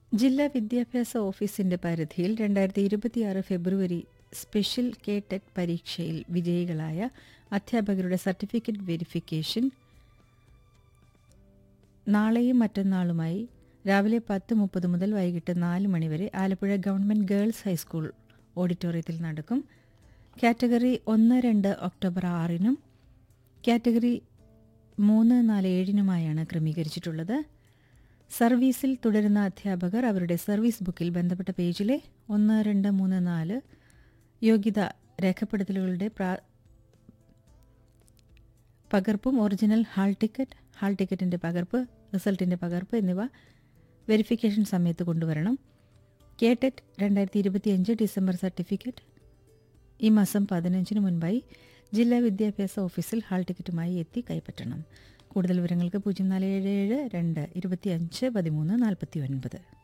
ജില്ലാ വിദ്യാഭ്യാസ ഓഫീസിന്റെ പരിധിയിൽ രണ്ടായിരത്തി ഇരുപത്തിയാറ് ഫെബ്രുവരി സ്പെഷ്യൽ കെ ടെറ്റ് പരീക്ഷയിൽ വിജയികളായ അധ്യാപകരുടെ സർട്ടിഫിക്കറ്റ് വെരിഫിക്കേഷൻ നാളെയും മറ്റന്നാളുമായി രാവിലെ പത്ത് മുപ്പത് മുതൽ വൈകിട്ട് നാല് മണിവരെ ആലപ്പുഴ ഗവൺമെന്റ് ഗേൾസ് ഹൈസ്കൂൾ ഓഡിറ്റോറിയത്തിൽ നടക്കും കാറ്റഗറി ഒന്ന് രണ്ട് ഒക്ടോബർ ആറിനും കാറ്റഗറി മൂന്ന് നാല് ഏഴിനുമായാണ് ക്രമീകരിച്ചിട്ടുള്ളത് സർവീസിൽ തുടരുന്ന അധ്യാപകർ അവരുടെ സർവീസ് ബുക്കിൽ ബന്ധപ്പെട്ട പേജിലെ ഒന്ന് രണ്ട് മൂന്ന് നാല് യോഗ്യത രേഖപ്പെടുത്തലുകളുടെ പ്രാ- പകർപ്പും ഒറിജിനൽ ഹാൾ ടിക്കറ്റ് ഹാൾ ടിക്കറ്റിന്റെ പകർപ്പ് റിസൾട്ടിന്റെ പകർപ്പ് എന്നിവ വെരിഫിക്കേഷൻ സമയത്ത് കൊണ്ടുവരണം കെ ടെറ്റ് രണ്ടായിരത്തി ഇരുപത്തിയഞ്ച് ഡിസംബർ സർട്ടിഫിക്കറ്റ് ഈ മാസം പതിനഞ്ചിന് മുൻപായി ജില്ലാ വിദ്യാഭ്യാസ ഓഫീസിൽ ഹാൾ ടിക്കറ്റുമായി എത്തി കൈപ്പറ്റണം കൂടുതൽ വിവരങ്ങൾക്ക് പൂജ്യം നാല് ഏഴ് ഏഴ് രണ്ട് ഇരുപത്തിയഞ്ച് പതിമൂന്ന് നാൽപ്പത്തി ഒൻപത്